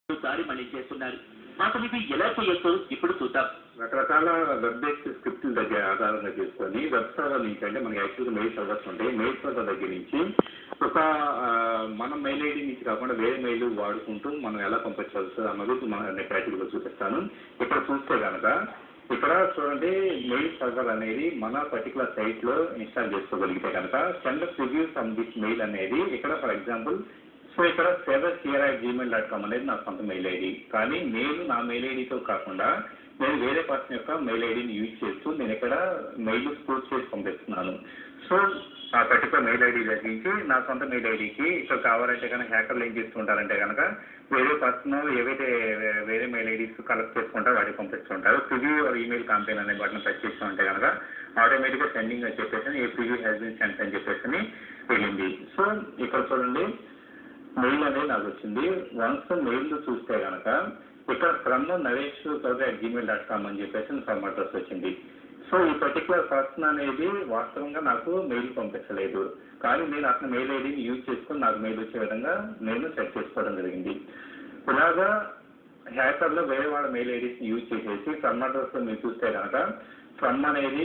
దారి మళ్లించేస్తున్నారు అసలు ఇవి ఎలా చేయొచ్చో ఇప్పుడు చూద్దాం రకరకాల వెబ్ బేస్డ్ స్క్రిప్ట్ల దగ్గర ఆధారంగా చేసుకొని వెబ్ సర్వర్ నుంచి అంటే మనకి యాక్చువల్గా మెయిల్ సర్వర్స్ ఉంటాయి మెయిల్ సర్వర్ దగ్గర నుంచి ఒక ఆ, మన మెయిల్ ఐడి నుంచి కాకుండా వేరే మెయిల్ వాడుకుంటూ మనం ఎలా పంపించవచ్చు అన్నది మన ప్రాక్టికల్గా చూపిస్తాను ఇక్కడ చూస్తే కనుక ఇక్కడ చూడండి మెయిల్ సర్వర్ అనేది మన పర్టికులర్ సైట్ లో ఇన్స్టాల్ చేసుకోగలిగితే కనుక send review from this mail అనేది ఇక్కడ ఫర్ ఎగ్జాంపుల్ సో ఇక్కడ సేవర్ సిఆర్ జీమెయిల్ డాట్ కామ్ అనేది నా సొంత మెయిల్ ఐడి కానీ నేను నా మెయిల్ ఐడితో కాకుండా నేను వేరే పర్సన్ యొక్క మెయిల్ ఐడిని యూజ్ చేస్తూ నేను ఇక్కడ మెయిల్ స్టోర్ చేసి పంపిస్తున్నాను సో ఆ పర్టికులర్ మెయిల్ ఐడి తగ్గించి నా సొంత మెయిల్ ఐడికి ఇక్కడ కావాలంటే కనుక హ్యాకర్లు ఏం చేస్తుంటారంటే కనుక వేరే పర్సన్ ఏవైతే వే- వేరే మెయిల్ ఐడీస్ కలెక్ట్ చేసుకుంటారో వాటికి పంపిస్తుంటారు ప్రివ్యూ ఈమెయిల్ కాంపెయిన్ అనే బటన్ టచ్ చేస్తుంటే కనుక ఆటోమేటిక్గా సెండింగ్ అని చెప్పేసి a preview has been sent అని చెప్పేసి వెళ్ళింది సో ఇక్కడ చూడండి మెయిల్ అనేది నాకు వచ్చింది వన్స్ మెయిల్ చూస్తే కనుక ఇక్కడ from Naresh Chaudhary at Gmail dot com అని చెప్పేసి ఫ్రమ్ అడ్రస్ వచ్చింది సో ఈ పర్టికులర్ పర్సన్ అనేది వాస్తవంగా నాకు మెయిల్ పంపించలేదు కానీ నేను అతని మెయిల్ ఐడిని యూజ్ చేసుకుని నాకు మెయిల్ వచ్చే విధంగా నేను సెట్ చేసుకోవడం జరిగింది ఇలాగా హ్యాకర్లో వేరే వాళ్ళ మెయిల్ ఐడీస్ యూజ్ చేసేసి ఫ్రమ్ అడ్రస్ మీరు చూస్తే కనుక ఫ్రమ్ అనేది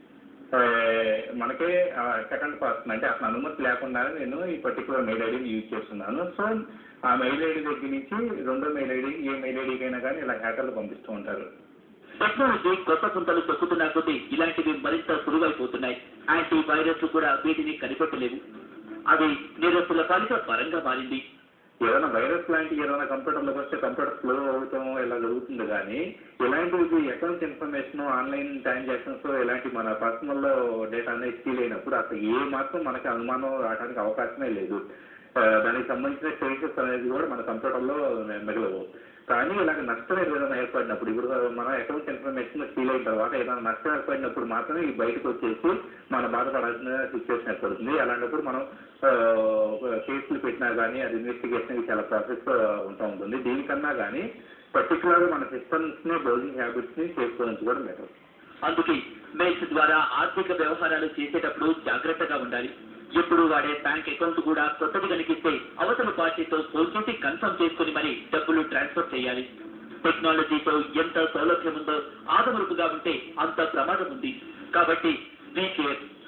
ఆ, మనకి సెకండ్ పర్సన్ అంటే అసలు అనుమతి లేకుండానే నేను ఈ పర్టికులర్ మెయిల్ ఐడిని యూజ్ చేస్తున్నాను సో ఆ మెయిల్ ఐడి దగ్గర నుంచి రెండో మెయిల్ ఐడి ఏ మెయిల్ ఐడికైనా కానీ ఇలా హ్యాకర్లు పంపిస్తూ ఉంటారు టెక్నాలజీ కొత్త పుంతలు తొక్కుతున్న కొద్దీ ఇలాంటివి మరింత సులువైపోతున్నాయి యాంటీ వైరస్ కూడా వీటిని కనిపెట్టలేవు అవి నిరసన పాలిక పరంగా మారింది ఏదైనా వైరస్ లాంటి ఏదైనా కంప్యూటర్లోకి వస్తే కంప్యూటర్ స్లో అవటం ఇలా జరుగుతుంది కానీ ఇలాంటివి అకౌంట్ ఇన్ఫర్మేషన్ ఆన్లైన్ ట్రాన్సాక్షన్స్ ఇలాంటి మన పర్సనల్ డేటా అనేది స్టీల్ అయినప్పుడు అసలు ఏ మాత్రం మనకి అనుమానం రావడానికి అవకాశమే లేదు ఆ, దానికి సంబంధించిన ట్రేసెస్ అనేది కూడా మన కంప్యూటర్లో మిగలవు కానీ ఇలాగ నష్టం ఏదైనా ఏర్పడినప్పుడు ఇప్పుడు మన అకౌంట్ ఇన్ఫర్మేషన్ స్టీల్ అయిన తర్వాత ఏదైనా నష్టం ఏర్పడినప్పుడు మాత్రమే ఈ బయటకు వచ్చేసి మన బాధపడాల్సిన సిచ్యువేషన్ ఏర్పడుతుంది అలాంటప్పుడు మనం ఆ, కేసులు పెట్టినా కానీ అది ఇన్వెస్టిగేషన్ చాలా ప్రాసెస్ ఉంటా ఉంటుంది దీనికన్నా కానీ పర్టికులర్ మన సిస్టమ్స్ ని బ్రౌజింగ్ హ్యాబిట్స్ ని చేసుకోవడం బెటర్ అందుకే మెయిల్స్ ద్వారా ఆర్థిక వ్యవహారాలు చేసేటప్పుడు జాగ్రత్తగా ఉండాలి ఎప్పుడు వాడే బ్యాంక్ అకౌంట్ కూడా కొత్తది కనిపిస్తే అవతల పార్టీతో ఫోన్ చేసి కన్ఫర్మ్ చేసుకుని మరి డబ్బులు ట్రాన్స్ఫర్ చేయాలి టెక్నాలజీతో ఎంత సౌలభ్యం ఉందో ఆదమరుపుగా ఉంటే అంత ప్రమాదం ఉంది కాబట్టి బీ కేర్